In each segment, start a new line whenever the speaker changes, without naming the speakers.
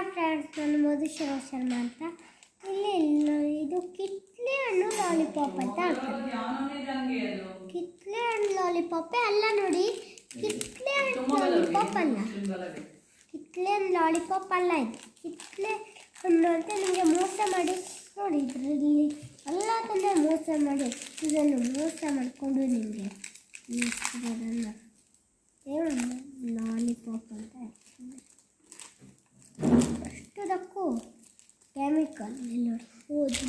Friends ನಾನು ಮಧುಶ್ವರ ಶರ್ಮಾ ಅಂತ ಇಲ್ಲಿ ಇಲ್ಲಿ ಇದು ಕಿತ್ಲೆ ಹಣ್ಣು ಲಾಲಿಪಾಪ್ ಅಂತ ಹಾಕ್ತಾರೆ ಕಿತ್ಲೆ ಹಣ್ಣು ಲಾಲಿಪಾಪೇ ಅಲ್ಲ ನೋಡಿ ಕಿತ್ಲೆ ಹಣ್ಣು ಲಾಲಿಪಾಪ್ ಅಲ್ಲ ಕಿತ್ಲೆ ಹಣ್ಣು ಲಾಲಿಪಾಪ್ ಅಲ್ಲ ಇದು ಕಿತ್ಲೆ ಹಣ್ಣು ಅಂತ ನಿಮಗೆ ಮೋಸ ಮಾಡಿ ನೋಡಿ ಇದರಲ್ಲಿ ಎಲ್ಲದನ್ನ ಮೋಸ ಮಾಡಿ ಇದನ್ನು ಮೋಸ ಮಾಡಿಕೊಂಡು ನಿಮಗೆ ಇರೋದನ್ನು ಏನು ಲಾಲಿಪಾಪ್ ಅಂತ ಹೇಳ್ತಾರೆ. ಅಷ್ಟುದಕ್ಕೂ ಕೆಮಿಕಲ್ ನೋಡಿ ಓದಿ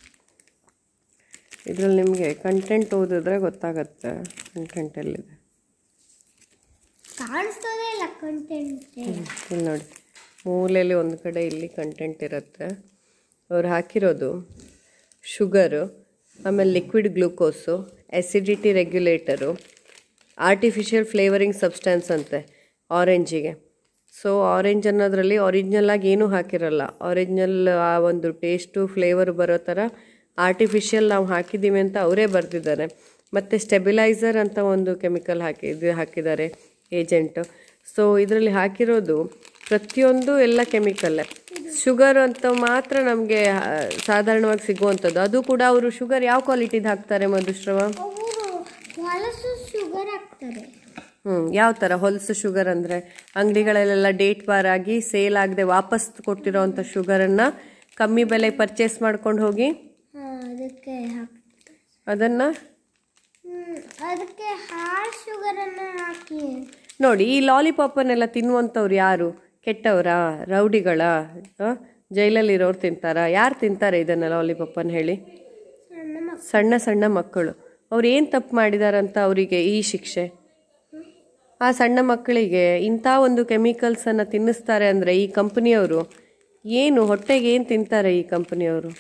ಇದರಲ್ಲಿ ನಿಮಗೆ ಕಂಟೆಂಟ್ ಓದಿದ್ರೆ ಗೊತ್ತಾಗತ್ತೆ ಕಂಟೆಂಟ್ ಎಲ್ಲಿದೆ
ಕಾಣಿಸ್ತದೇ ಇಲ್ಲ ಕಂಟೆಂಟ್
ಇಲ್ಲಿ ನೋಡಿ ಮೂಲೆಯಲ್ಲಿ ಒಂದು ಕಡೆ ಇಲ್ಲಿ ಕಂಟೆಂಟ್ ಇರುತ್ತೆ ಅವ್ರು ಹಾಕಿರೋದು ಶುಗರು ಆಮೇಲೆ liquid glucose acidity regulator artificial flavouring substance ಅಂತೆ ಆರೆಂಜಿಗೆ ಸೊ ಆರೆಂಜ್ ಅನ್ನೋದ್ರಲ್ಲಿ ಒರಿಜಿನಲ್ ಆಗಿ ಏನೂ ಹಾಕಿರಲ್ಲ ಒರಿಜಿನಲ್ ಆ ಒಂದು ಟೇಸ್ಟು ಫ್ಲೇವರ್ ಬರೋ ಥರ ಆರ್ಟಿಫಿಷಿಯಲ್ ನಾವು ಹಾಕಿದ್ದೀವಿ ಅಂತ ಅವರೇ ಬರೆದಿದ್ದಾರೆ ಮತ್ತು ಸ್ಟೆಬಿಲೈಸರ್ ಅಂತ ಒಂದು ಕೆಮಿಕಲ್ ಹಾಕಿ ಇದು ಹಾಕಿದ್ದಾರೆ ಏಜೆಂಟು ಸೊ ಇದರಲ್ಲಿ ಹಾಕಿರೋದು ಪ್ರತಿಯೊಂದು ಎಲ್ಲ ಕೆಮಿಕಲ್ಲೇ ಶುಗರ್ ಅಂತ ಮಾತ್ರ ನಮಗೆ ಸಾಧಾರಣವಾಗಿ ಸಿಗುವಂಥದ್ದು ಅದು ಕೂಡ ಅವರು ಶುಗರ್ ಯಾವ ಕ್ವಾಲಿಟಿದು ಹಾಕ್ತಾರೆ ಮಧುಶ್ರವ
ಅವರು ಹೊಲಸು ಶುಗರ್ ಹಾಕ್ತಾರೆ
ಹ್ಞೂ ಯಾವ ಥರ ಹೊಲಸು ಶುಗರ್ ಅಂದರೆ ಅಂಗಡಿಗಳಲ್ಲೆಲ್ಲ ಡೇಟ್ ಬಾರ್ ಆಗಿ ಸೇಲ್ ಆಗದೆ ವಾಪಸ್ ಕೊಟ್ಟಿರೋವಂಥ ಶುಗರನ್ನು ಕಮ್ಮಿ ಬೆಲೆ ಪರ್ಚೇಸ್ ಮಾಡ್ಕೊಂಡು ಹೋಗಿ
ಹಾ, ಅದಕ್ಕೆ ಹಾಕ್ತಾರೆ
ಅದನ್ನು
ಹ್ಮ್, ಅದಕ್ಕೆ ಹಾಲ್ ಶುಗರನ್ನು ಹಾಕಿ
ನೋಡಿ ಈ ಲಾಲಿಪಾಪನ್ನೆಲ್ಲ ತಿನ್ನುವಂಥವ್ರು ಯಾರು ಕೆಟ್ಟವರಾ ರೌಡಿಗಳ ಜೈಲಲ್ಲಿರೋರು ತಿಂತಾರಾ ಯಾರು ತಿಂತಾರೆ ಇದನ್ನು ಲಾಲಿಪಾಪನ್ನು ಹೇಳಿ
ಸಣ್ಣ ಮಕ್ಕಳು
ಸಣ್ಣ ಸಣ್ಣ ಮಕ್ಕಳು ಅವ್ರು ಏನು ತಪ್ಪು ಮಾಡಿದಾರಂತ ಅವರಿಗೆ ಈ ಶಿಕ್ಷೆ ಆ ಸಣ್ಣ ಮಕ್ಕಳಿಗೆ ಇಂಥ ಒಂದು ಕೆಮಿಕಲ್ಸನ್ನು ತಿನ್ನಿಸ್ತಾರೆ ಅಂದರೆ ಈ ಕಂಪ್ನಿಯವರು ಏನು ಹೊಟ್ಟೆಗೆ ಏನು ತಿಂತಾರೆ ಈ ಕಂಪ್ನಿಯವರು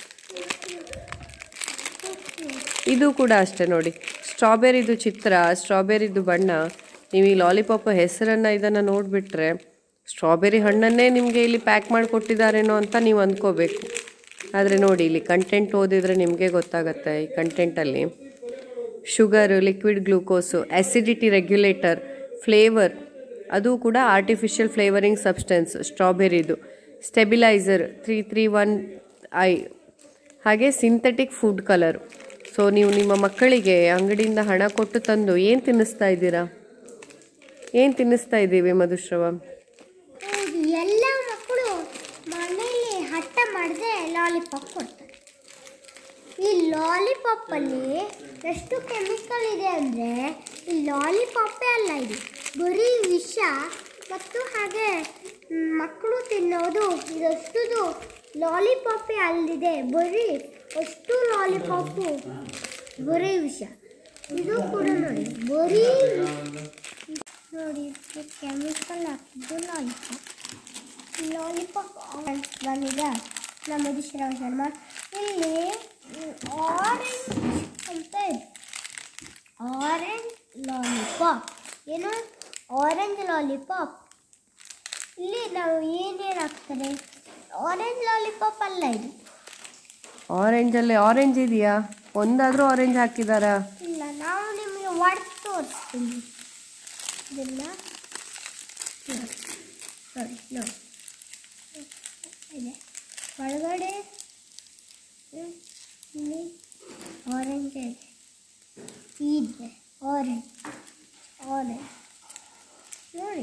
ಇದು ಕೂಡ ಅಷ್ಟೇ ನೋಡಿ ಸ್ಟ್ರಾಬೆರಿದು ಚಿತ್ರ ಸ್ಟ್ರಾಬೆರಿದು ಬಣ್ಣ ನೀವು ಈ ಲಾಲಿಪಾಪ್ ಹೆಸರನ್ನು ಇದನ್ನು ನೋಡಿಬಿಟ್ರೆ ಸ್ಟ್ರಾಬೆರಿ ಹಣ್ಣನ್ನೇ ನಿಮಗೆ ಇಲ್ಲಿ ಪ್ಯಾಕ್ ಮಾಡಿ ಕೊಟ್ಟಿದ್ದಾರೇನೋ ಅಂತ ನೀವು ಅಂದ್ಕೋಬೇಕು ಆದರೆ ನೋಡಿ ಇಲ್ಲಿ ಕಂಟೆಂಟ್ ಓದಿದರೆ ನಿಮಗೆ ಗೊತ್ತಾಗುತ್ತೆ ಈ ಕಂಟೆಂಟಲ್ಲಿ sugar liquid glucose acidity regulator flavour ಅದು ಕೂಡ ಆರ್ಟಿಫಿಷಿಯಲ್ ಫ್ಲೇವರಿಂಗ್ ಸಬ್ಸ್ಟೆನ್ಸ್ ಸ್ಟ್ರಾಬೆರಿದು stabiliser three three one I ಹಾಗೆ ಸಿಂಥೆಟಿಕ್ ಫುಡ್ ಕಲರ್ ಸೊ ನೀವು ನಿಮ್ಮ ಮಕ್ಕಳಿಗೆ ಅಂಗಡಿಯಿಂದ ಹಣ ಕೊಟ್ಟು ತಂದು ಏನು ತಿನ್ನಿಸ್ತಾ ಇದ್ದೀರಾ ಏನು ತಿನ್ನಿಸ್ತಾ ಇದ್ದೀವಿ ಮಧುಶ್ರವ
ಹೌದು ಎಲ್ಲ ಮಕ್ಕಳು ಮನೆಯಲ್ಲಿ ಹಠ ಮಾಡದೆ ಲಾಲಿಪಾಪ್ ಕೊಡ್ತಾರೆ ಈ ಲಾಲಿಪಾಪ್ ಅಲ್ಲಿ ಎಷ್ಟು ಕೆಮಿಕಲ್ ಇದೆ ಅಂದರೆ ಈ ಲಾಲಿಪಾಪೇ ಅಲ್ಲ ಇದು ಬರೀ ವಿಷ ಮತ್ತು ಹಾಗೆ ಮ್, ಮಕ್ಕಳು ತಿನ್ನೋದು ಇದಷ್ಟು ಲಾಲಿಪಾಪೇ ಅಲ್ಲಿದೆ ಬರೀ ಅಷ್ಟು ಲಾಲಿಪಾಪು ಬರೀ ವಿಷ ಇದು ಕೂಡ ನೋಡಿ ಬರೀ ನೋಡಿ ಕೆಮಿಕಲ್ ಹಾಕಿದ್ದು ಲಾಲಿಪಾಪ್ ಲಾಲಿಪಾಪ್ ಬಂದಿದೆ ನಮ್ಮ ಮಧುಶ್ರಾವ್ ಶರ್ಮಾ ಇಲ್ಲಿ ಆರೆಂಜ್ ಅಂತ ಇದೆ ಆರೆಂಜ್ ಲಾಲಿಪಾಪ್ ಏನು ಆರೆಂಜ್ ಲಾಲಿಪಾಪ್ ಇಲ್ಲಿ ನಾವು ಏನೇನು ಹಾಕ್ತಾರೆ ಆರೆಂಜ್ ಲಾಲಿಪಾಪ್ ಅಲ್ಲ ಇದು
ಆರೆಂಜಲ್ಲಿ ಆರೆಂಜ್ ಇದೆಯಾ ಒಂದಾದರೂ ಆರೆಂಜ್ ಹಾಕಿದಾರಾ
ಇಲ್ಲ ನಾವು ನಿಮಗೆ ಒಡೆದು ತೋರಿಸ್ತೀನಿ ಇದನ್ನ ನೋಡಿ ನೋಡಿ ನೋಡಿ ಇದೆ ಒಳಗಡೆ ಹ್ಮ್, ಇಲ್ಲಿ ಆರೆಂಜ್ ಇದೆ ಇದೆ ಆರೆಂಜ್ ಆರೆಂಜ್ ನೋಡಿ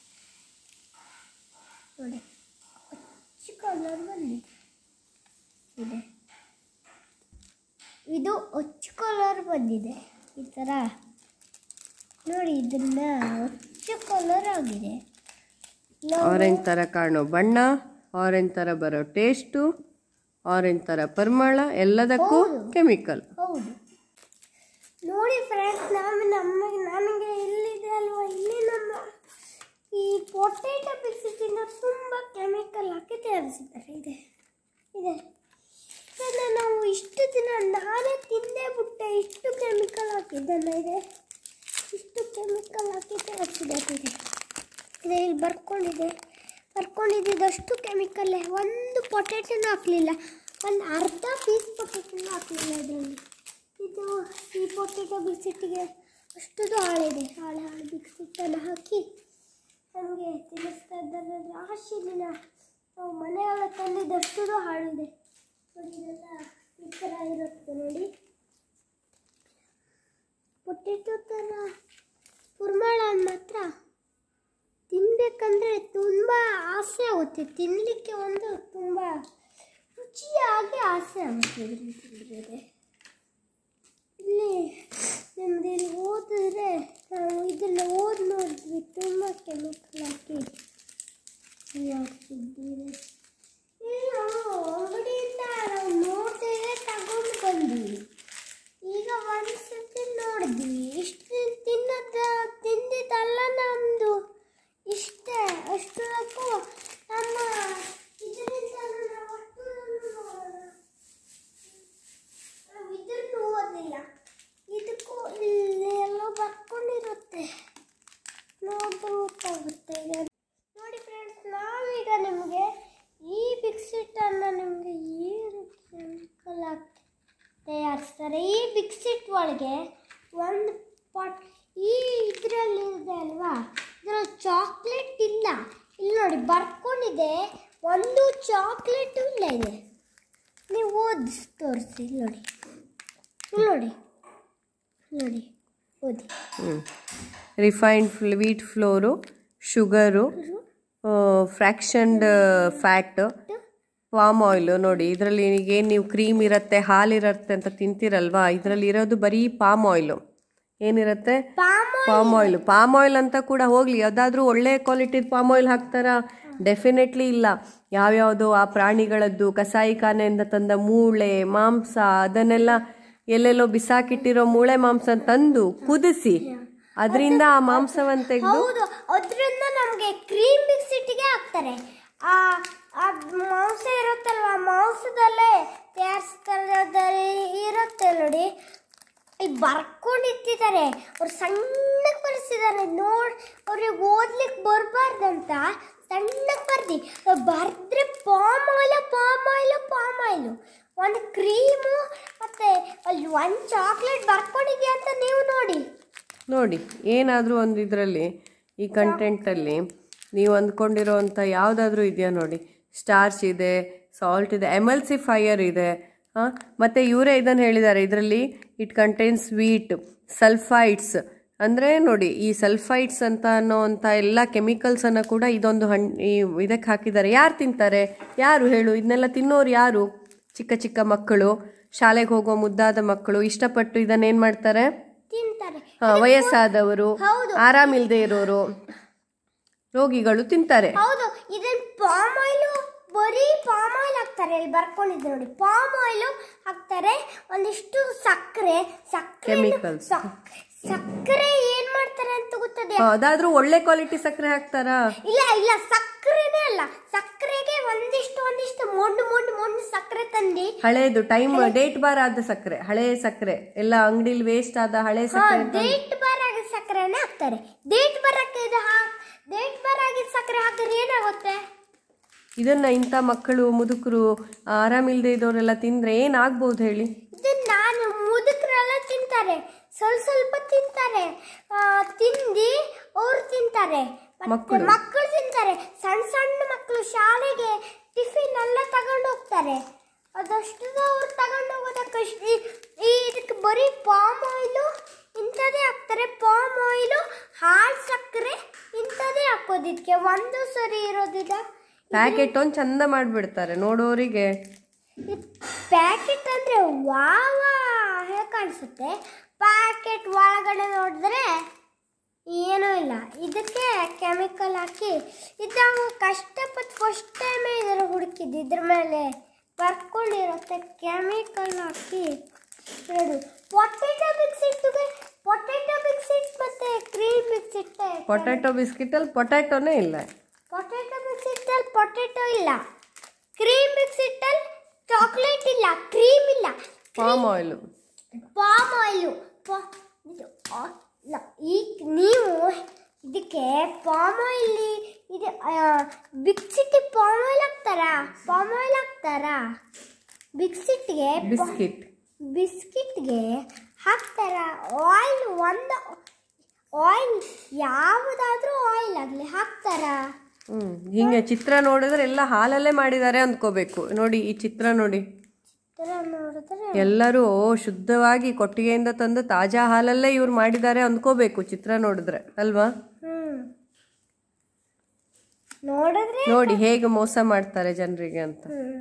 ನೋಡಿ ಅಚ್ಚು ಕಲರ್ ಬಂದಿದೆ ಇದೆ ಇದು ಅಚ್ಚು ಕಲರ್ ಬಂದಿದೆ ಈ ಥರ ನೋಡಿ ಇದನ್ನ ಅಚ್ಚು ಕಲರ್ ಆಗಿದೆ ನಾವು-
ಆರೆಂಜ್ ಥರ ಕಾಣೋ ಬಣ್ಣ ಆರೆಂಜ್ ಥರ ಬರೋ ಟೇಸ್ಟು ಆರೆಂಜ್ ಥರ ಪರಿಮಳ ಎಲ್ಲದಕ್ಕೂ ಕೆಮಿಕಲ್
ಹೌದು ನೋಡಿ ಫ್ರೆಂಡ್ಸ್ ನಾನು ನಮಗೆ ನನಗೆ ಇಲ್ಲಿದೆ ಅಲ್ವಾ ಇಲ್ಲಿ ನಮ್ಮ ಈ ಪೊಟೇಟೊ ಬಿಸಿಟಿನ ತುಂಬ ಕೆಮಿಕಲ್ ಹಾಕಿ ತಯಾರಿಸಿದ್ದಾರೆ ಇದೆ ಇದೆ ಇದನ್ನು ನಾವು ಇಷ್ಟು ದಿನ ನಾನೇ ತಿಂದೇ ಬಿಟ್ಟೆ ಇಷ್ಟು ಕೆಮಿಕಲ್ ಹಾಕಿದ್ದಲ್ಲ ಇದೆ ಇಷ್ಟು ಕೆಮಿಕಲ್ ಹಾಕಿ ತಯಾರಿಸಿದ್ದಾರೆ ಇದೆ ಇದೆ ಇಲ್ಲಿ ಬರ್ಕೊಂಡಿದೆ ಬರ್ಕೊಂಡಿದ್ದಷ್ಟು ಕೆಮಿಕಲ್ಲೇ ಒಂದು ಪೊಟೇಟೊನೂ ಹಾಕಲಿಲ್ಲ ಒಂದು ಅರ್ಧ ಪೀಸ್ ಪೊಟೇಟೊನೂ ಹಾಕಲಿಲ್ಲ ಇದರಲ್ಲಿ ಇದು ಈ ಪೊಟೇಟೊ ಬಿಸ್ಕೆಟಿಗೆ ಅಷ್ಟದು ಹಾಳಿದೆ ಹಾಳೆ ಹಾಳು ಬಿಸ್ಕೆಟನ್ನು ಹಾಕಿ ನಮಗೆ ತಿನ್ನಿಸ್ತಾ ಇದ್ದಾರೆ ರಾಶಿ ದಿನ ನಾವು ಮನೆಯೊಳಗೆ ತಂದಿದ್ದಷ್ಟು ಹಾಳಿದೆ ನೋಡಿ ಇದೆಲ್ಲ ಈ ಥರ ಇರುತ್ತೆ ನೋಡಿ ಪೊಟೆಟೊ ಥರ ಕುರ್ಮಾಳ ಮಾತ್ರ ತಿನ್ಬೇಕಂದ್ರೆ ತುಂಬ ಆಸೆ ಆಗುತ್ತೆ ತಿನ್ನಲಿಕ್ಕೆ ಒಂದು ತುಂಬ ರುಚಿಯಾಗಿ ಆಸೆ ಆಗುತ್ತೆ ಇದನ್ನ ತಿಂದರೆ ಇಲ್ಲಿ ನಮ್ದು ಇಲ್ಲಿ ಓದಿದ್ರೆ ನಾವು ಇದನ್ನ ಓದಿ ನೋಡಿದ್ವಿ ತುಂಬ ಕೆಮಿಕಲ್ ಹಾಕಿ ಮಾಡ್ತಿದ್ದೀವಿ ಇಲ್ಲಿ ನಾವು ಅಂಗಡಿಯಿಂದ ನಾವು ನೋಡ್ತಿದ್ರೆ ತಗೊಂಡು ಬಂದ್ವಿ ಈಗ ಒಂದು ಸತಿ ನೋಡಿದ್ವಿ ಇಷ್ಟು ತಿನ್ನದ ತಿಂದಿದ್ದಲ್ಲ ನಮ್ಮದು ಇಷ್ಟೇ ಅಷ್ಟಕ್ಕೂ ನಮ್ಮ ಇದರಿಂದ ನಾವು ಅಷ್ಟೊಂದು ನಾವು ಇದನ್ನು ಓದಿಲ್ಲ ಇದಕ್ಕೂ ಇಲ್ಲಿ ಎಲ್ಲೋ ಬರ್ಕೊಂಡಿರುತ್ತೆ ನೋಡಿದ್ರೆ ಗೊತ್ತಾಗುತ್ತೆ ಈಗ ನೋಡಿ ಫ್ರೆಂಡ್ಸ್ ನಾವೀಗ ನಿಮಗೆ ಈ ಬಿಕ್ಸಿಟ್ಟನ್ನು ನಿಮಗೆ ಏನು ಕೆಮಿಕಲ್ ಹಾಕಿ ತಯಾರಿಸ್ತಾರೆ ಈ ಬಿಕ್ಸಿಟ್ ಒಳಗೆ ಒಂದು ಪಾಟ್ ಈ ಇದರಲ್ಲಿ ಇದೆ ಅಲ್ವಾ ಇದರಲ್ಲಿ ಚಾಕ್ಲೇಟ್ ಇಲ್ಲ ಇಲ್ಲಿ ನೋಡಿ ಬರ್ಕೊಂಡಿದೆ ಒಂದು ಚಾಕ್ಲೇಟು ಇಲ್ಲ ಇದೆ ನೀವು ಓದಿ ತೋರಿಸಿ ಇಲ್ಲಿ ನೋಡಿ ಇಲ್ಲಿ ನೋಡಿ ಇಲ್ಲಿ ನೋಡಿ ಓದಿ
refined wheat flour sugar fractioned fat palm oil ನೋಡಿ ಇದರಲ್ಲಿ ಏನು ನೀವು ಕ್ರೀಮ್ ಇರುತ್ತೆ ಹಾಲಿರುತ್ತೆ ಅಂತ ತಿಂತೀರಲ್ವಾ ಇದರಲ್ಲಿ ಇರೋದು ಬರೀ ಪಾಮ್ ಆಯಿಲು ಏನಿರುತ್ತೆ
palm
palm oil palm oil ಅಂತ ಕೂಡ ಹೋಗ್ಲಿ ಯಾವುದಾದ್ರೂ ಒಳ್ಳೆ ಕ್ವಾಲಿಟಿದ ಪಾಮ್ ಆಯಿಲ್ ಹಾಕ್ತಾರಾ ಡೆಫಿನೆಟ್ಲಿ ಇಲ್ಲ ಯಾವ್ಯಾವುದೋ ಆ ಪ್ರಾಣಿಗಳದ್ದು ಕಸಾಯಿಖಾನೆಯಿಂದ ತಂದ ಮೂಳೆ ಮಾಂಸ ಅದನ್ನೆಲ್ಲ ಎಲ್ಲೆಲ್ಲೋ ಬಿಸಾಕಿಟ್ಟಿರೋ ಮೂಳೆ ಮಾಂಸ ತಂದು ಕುದಿಸಿ ಅದರಿಂದ ಆ ಮಾಂಸವನ್ನು ತೆಗೆದು
ಹೌದು ಅದರಿಂದ ನಮಗೆ ಕ್ರೀಮ್ ಬಿಕ್ಸಿಟ್ಟಿಗೆ ಹಾಕ್ತಾರೆ ಆ ಆ ಮಾಂಸ ಇರುತ್ತಲ್ವ ಆ ಮಾಂಸದಲ್ಲೇ ತಯಾರಿಸ್ತಾರೆ ಇರುತ್ತೆ ನೋಡಿ ಇಲ್ಲಿ ಬರ್ಕೊಂಡಿಟ್ಟಿದ್ದಾರೆ ಅವ್ರು ಸಣ್ಣಕ್ಕೆ ಬರೆಸಿದ್ದಾರೆ ನೋಡಿ ಅವ್ರಿಗೆ ಓದ್ಲಿಕ್ಕೆ ಬರಬಾರ್ದಂತ ಸಣ್ಣಕ್ಕೆ ಬರ್ದಿ ಬರೆದ್ರೆ palm oil palm oil palm oil ಒಂದು ಕ್ರೀಮು ಮತ್ತು ಅಲ್ಲಿ ಒಂದು ಚಾಕ್ಲೇಟ್ ಬರ್ಕೊಂಡಿದ್ಯಾ ಅಂತ ನೀವು ನೋಡಿ
ನೋಡಿ ಏನಾದರೂ ಒಂದು ಇದರಲ್ಲಿ ಈ ಕಂಟೆಂಟಲ್ಲಿ ನೀವು ಅಂದ್ಕೊಂಡಿರೋವಂಥ ಯಾವುದಾದ್ರೂ ಇದೆಯಾ ನೋಡಿ ಸ್ಟಾರ್ಚ್ ಇದೆ ಸಾಲ್ಟ್ ಇದೆ ಎಮಲ್ಸಿಫೈಯರ್ ಇದೆ ಹಾಂ ಮತ್ತು ಇವರೇ ಇದನ್ನು ಹೇಳಿದ್ದಾರೆ ಇದರಲ್ಲಿ ಇಟ್ ಕಂಟೈನ್ ಸ್ವೀಟ್ ಸಲ್ಫೈಡ್ಸ್ ಅಂದರೆ ನೋಡಿ ಈ ಸಲ್ಫೈಡ್ಸ್ ಅಂತ ಅನ್ನೋವಂಥ ಎಲ್ಲ ಕೆಮಿಕಲ್ಸನ್ನು ಕೂಡ ಇದೊಂದು ಹಣ್ಣು ಈ ಇದಕ್ಕೆ ಹಾಕಿದ್ದಾರೆ ಯಾರು ತಿಂತಾರೆ ಯಾರು ಹೇಳು ಇದನ್ನೆಲ್ಲ ತಿನ್ನೋರು ಯಾರು ಚಿಕ್ಕ ಚಿಕ್ಕ ಮಕ್ಕಳು ಶಾಲೆಗೆ ಹೋಗೋ ಮುದ್ದಾದ ಮಕ್ಕಳು ಇಷ್ಟಪಟ್ಟು ಇದನ್ನೇನು ಮಾಡ್ತಾರೆ
ತಿಂತಾರೆ
ಹಾ, ವಯಸ್ಸಾದವರು
ಹೌದು.
ಆರಾಮಿಲ್ದೇ ಇರೋರು ರೋಗಿಗಳು ತಿಂತಾರೆ
ಹೌದು ಇದನ್ನ ಪಾಮ್ ಆಯಿಲು ಬರೀ ಪಾಮ್ ಆಯಿಲ್ ಹಾಕ್ತಾರೆ ಇಲ್ಲಿ ಬರ್ಕೊಂಡಿದ್ರು ನೋಡಿ ಪಾಮ್ ಆಯಿಲು ಹಾಕ್ತಾರೆ ಒಂದಿಷ್ಟು ಸಕ್ಕರೆ ಸಕ್ಕರೆ
Chemicals.
ಸಕ್ಕರೆ ಏನ್ ಮಾಡ್ತಾರೆ ಅಂತ ಗೊತ್ತದೆ
ಅದಾದ್ರೂ ಒಳ್ಳೆ ಕ್ವಾಲಿಟಿ ಸಕ್ಕರೆ ಹಾಕ್ತಾರಾ
ಇಲ್ಲ ಇಲ್ಲ ಸಕ್ಕರೆನೇ ಅಲ್ಲ ಸಕ್ಕರೆಗೆ ಒಂದಿಷ್ಟು ಒಂದಿಷ್ಟು ಮೊಂಡು ಮೊಂಡು ಮೊಂಡು ಸಕ್ಕರೆ ತಂದು
ಹಳೇದು ಟೈಮ್ ಡೇಟ್ ಬಾರ್ ಆದ ಸಕ್ಕರೆ ಹಳೆ ಸಕ್ಕರೆ ಎಲ್ಲ ಅಂಗಡಿಲಿ ವೇಸ್ಟ್ ಆದ ಹಳೆ ಸಕ್ಕರೆ ತಂದು-
ಡೇಟ್ ಬಾರ್ ಆಗಿದ ಸಕ್ಕರೆನೇ ಹಾಕ್ತಾರೆ ಡೇಟ್ ಬಾರ್ ಹಾಕಿದ ಡೇಟ್ ಬಾರ್ ಆಗಿದ ಸಕ್ಕರೆ ಹಾಕಿದ್ರೆ ಏನಾಗುತ್ತೆ
ಇದನ್ನ ಇಂಥ ಮಕ್ಕಳು ಮುದುಕರು ಆರಾಮಿಲ್ದೇ ಇದ್ದವರೆಲ್ಲ ತಿಂದ್ರೆ ಏನಾಗ್ಬೋದು ಹೇಳಿ
ಇದನ್ನ ನಾನು ಮುದುಕರೆಲ್ಲ ತಿಂತಾರೆ ಸ್ವಲ್ಪ ಸ್ವಲ್ಪ ತಿಂತಾರೆ ಆ, ತಿಂದು ಅವ್ರು ತಿಂತಾರೆ ಮತ್ತೆ
ಮಕ್ಕಳು.
ಮಕ್ಕಳು ತಿಂತಾರೆ ಸಣ್ಣ ಸಣ್ಣ ಮಕ್ಕಳು ಶಾಲೆಗೆ ಟಿಫಿನ್ ಎಲ್ಲ ತಗೊಂಡು ಹೋಗ್ತಾರೆ ಅದಷ್ಟು ಅವ್ರು ತಗೊಂಡು ಹೋಗೋದಕ್ಕೆ ಇಷ್ಟ್- ಈ- ಈ ಇದಕ್ಕೆ ಬರೀ ಪಾಮ್ ಆಯಿಲು ಇಂಥದ್ದೇ ಹಾಕ್ತಾರೆ ಪಾಮ್ ಆಯಿಲು ಹಾಲು ಸಕ್ಕರೆ ಇಂಥದ್ದೇ ಹಾಕೋದು ಇದಕ್ಕೆ ಒಂದು ಸರಿ ಇರೋದಿಲ್ಲ
ಪ್ಯಾಕೆಟ್ ಒಂದು ಚಂದ ಮಾಡಿಬಿಡ್ತಾರೆ ನೋಡೋರಿಗೆ
ಪ್ಯಾಕೆಟ್ ಅಂದ್ರೆ ವಾವ ಹೇಗೆ ಕಾಣಿಸುತ್ತೆ ಪ್ಯಾಕೆಟ್ ಒಳಗಡೆ ನೋಡಿದ್ರೆ ಏನೂ ಇಲ್ಲ ಇದಕ್ಕೆ ಕೆಮಿಕಲ್ ಹಾಕಿ ಇದು ನಾವು ಕಷ್ಟಪಟ್ಟು ಫಸ್ಟ್ ಟೈಮ್ ಇದರ ಹುಡುಕಿದ್ದು ಇದ್ರ ಮೇಲೆ ಬರ್ಕೊಂಡಿರುತ್ತೆ ಕೆಮಿಕಲ್ ಹಾಕಿ ನೋಡು ಪೊಟೆಟೊ ಬಿಕ್ಸಿಟ್ಟಿಗೆ ಪೊಟೆಟೊ ಬಿಕ್ಸಿಟ್ ಮತ್ತೆ ಕ್ರೀಮ್ ಬಿಕ್ಸಿಟ್
ಪೊಟ್ಯಾಟೊ ಬಿಸ್ಕಿಟಲ್ಲಿ ಪೊಟ್ಯಾಟೊನೇ ಇಲ್ಲ
ಪೊಟೆಟೊ ಬಿಕ್ಸಿಟ್ಟಲ್ಲಿ ಪೊಟೆಟೊ ಇಲ್ಲ ಕ್ರೀಮ್ ಬಿಕ್ಸಿಟ್ಟಲ್ಲಿ ಚಾಕ್ಲೇಟ್ ಇಲ್ಲ ಕ್ರೀಮ್ ಇಲ್ಲ
ಪಾಮ್ ಆಯಿಲು
ಪಾಮ್ ಆಯಿಲು ಇದು ಆ, ಇಲ್ಲ ಈಗ ನೀವು ಇದಕ್ಕೆ ಪಾಮ್ ಆಯಿಲ್ ಇದು ಬಿಕ್ಸಿಟ್ಟಿ ಪಾಮ್ ಆಯಿಲ್ ಹಾಕ್ತಾರಾ ಪಾಮ್ ಆಯಿಲ್ ಹಾಕ್ತಾರಾ ಬಿಕ್ಸಿಟ್ಗೆ
ಬಿಸ್ಕಿಟ್
ಬಿಸ್ಕಿಟ್ಗೆ ಹಾಕ್ತಾರ ಆಯಿಲ್ ಒಂದು ಆಯಿಲ್ ಯಾವುದಾದ್ರೂ ಆಯಿಲ್ ಆಗಲಿ ಹಾಕ್ತಾರಾ
ಹ್ಮ್ ಹಿಂಗೆ ಚಿತ್ರ ನೋಡಿದ್ರೆ ಎಲ್ಲ ಹಾಲಲ್ಲೇ ಮಾಡಿದ್ದಾರೆ ಅಂದ್ಕೋಬೇಕು ನೋಡಿ ಈ ಚಿತ್ರ ನೋಡಿ
ಚಿತ್ರ ನೋಡಿದ್ರೆ
ಎಲ್ಲರೂ ಶುದ್ಧವಾಗಿ ಕೊಟ್ಟಿಗೆಯಿಂದ ತಂದು ತಾಜಾ ಹಾಲಲ್ಲೇ ಇವ್ರು ಮಾಡಿದ್ದಾರೆ ಅಂದ್ಕೋಬೇಕು ಚಿತ್ರ ನೋಡಿದ್ರೆ ಅಲ್ವಾ
ಹ್ಮ್ ನೋಡಿದ್ರೆ
ನೋಡಿ ಹೇಗೆ ಮೋಸ ಮಾಡ್ತಾರೆ ಜನರಿಗೆ ಅಂತ
ಹ್ಮ್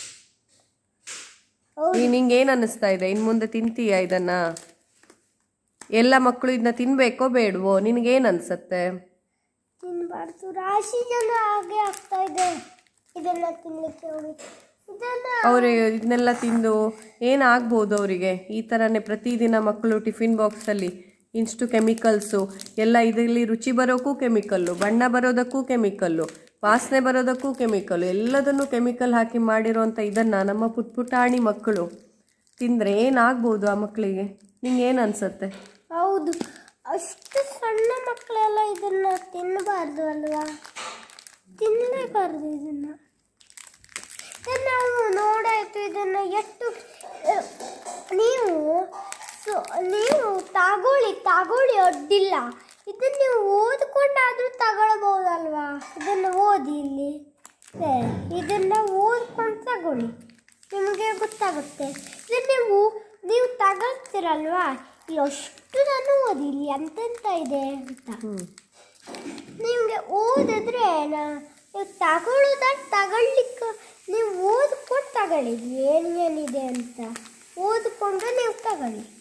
ಈಗ ನಿಂಗೆ ಏನು ಅನ್ನಿಸ್ತಾ ಇದೆ ಇನ್ನು ಮುಂದೆ ತಿಂತೀಯಾ ಇದನ್ನ ಎಲ್ಲ ಮಕ್ಕಳು ಇದನ್ನ ತಿನ್ಬೇಕೋ ಬೇಡವೋ ನಿನಗೇನು ಅನ್ಸತ್ತೆ
ತಿನ್ಬಾರ್ದು ರಾಶಿ ಜನ ಹಾಗೆ ಆಗ್ತಾ ಇದೆ ಇದನ್ನ ತಿನ್ಲಿಕ್ಕೆ ಹೋಗಿ ಇದನ್ನ
ಅವರು ಇದನ್ನೆಲ್ಲ ತಿಂದು ಏನಾಗ್ಬೋದು ಅವರಿಗೆ ಈ ಥರನೇ ಪ್ರತಿದಿನ ಮಕ್ಕಳು ಟಿಫಿನ್ ಬಾಕ್ಸಲ್ಲಿ ಇಷ್ಟು ಕೆಮಿಕಲ್ಸು ಎಲ್ಲ ಇದರಲ್ಲಿ ರುಚಿ ಬರೋಕ್ಕೂ ಕೆಮಿಕಲ್ಲು ಬಣ್ಣ ಬರೋದಕ್ಕೂ ಕೆಮಿಕಲ್ಲು ವಾಸನೆ ಬರೋದಕ್ಕೂ ಕೆಮಿಕಲ್ಲು ಎಲ್ಲದನ್ನು ಕೆಮಿಕಲ್ ಹಾಕಿ ಮಾಡಿರೋಂಥ ಇದನ್ನು ನಮ್ಮ ಪುಟ್ ಪುಟಾಣಿ ಮಕ್ಕಳು ತಿಂದರೆ ಏನಾಗ್ಬೋದು ಆ ಮಕ್ಕಳಿಗೆ ನಿಂಗೆ ಏನು ಅನ್ಸತ್ತೆ
ಹೌದು ಅಷ್ಟು ಸಣ್ಣ ಮಕ್ಕಳೆಲ್ಲ ಇದನ್ನ ತಿನ್ನಬಾರ್ದು ಅಲ್ವಾ ತಿನ್ನಲೇಬಾರ್ದು ಇದನ್ನ ಇದನ್ನ ನಾವು ನೋಡಾಯ್ತು ಇದನ್ನ ಎಷ್ಟು ಆ, ನೀವು ಸೊ ನೀವು ತಗೊಳ್ಳಿ ತಗೊಳ್ಳಿ ಅಡ್ಡಿಲ್ಲ ಇದನ್ನ ನೀವು ಓದ್ಕೊಂಡಾದ್ರೂ ತಗೊಳ್ಬೋದಲ್ವಾ ಇದನ್ನ ಓದಿ ಇಲ್ಲಿ ಏ, ಇದನ್ನ ಓದ್ಕೊಂಡು ತಗೊಳ್ಳಿ ನಿಮಗೆ ಗೊತ್ತಾಗುತ್ತೆ ಇದನ್ನ ನೀವು ನೀವು ತಗೊಳ್ತೀರಲ್ವಾ ಎಷ್ಟು ನಾನು ಓದಿ ಇಲ್ಲಿ ಎಂತೆಂತ ಇದೆ ಅಂತ ನಿಮಗೆ ಓದಿದ್ರೆ ನಾ- ನೀವು ತಗೊಳ್ಳೋದ ತಗೊಳ್ಲಿಕ್ಕೆ ನೀವು ಓದ್ಕೊಂಡು ತಗೊಳ್ಳಿ ಏನು ಏನಿದೆ ಅಂತ ಓದ್ಕೊಂಡು ನೀವು ತಗೊಳ್ಳಿ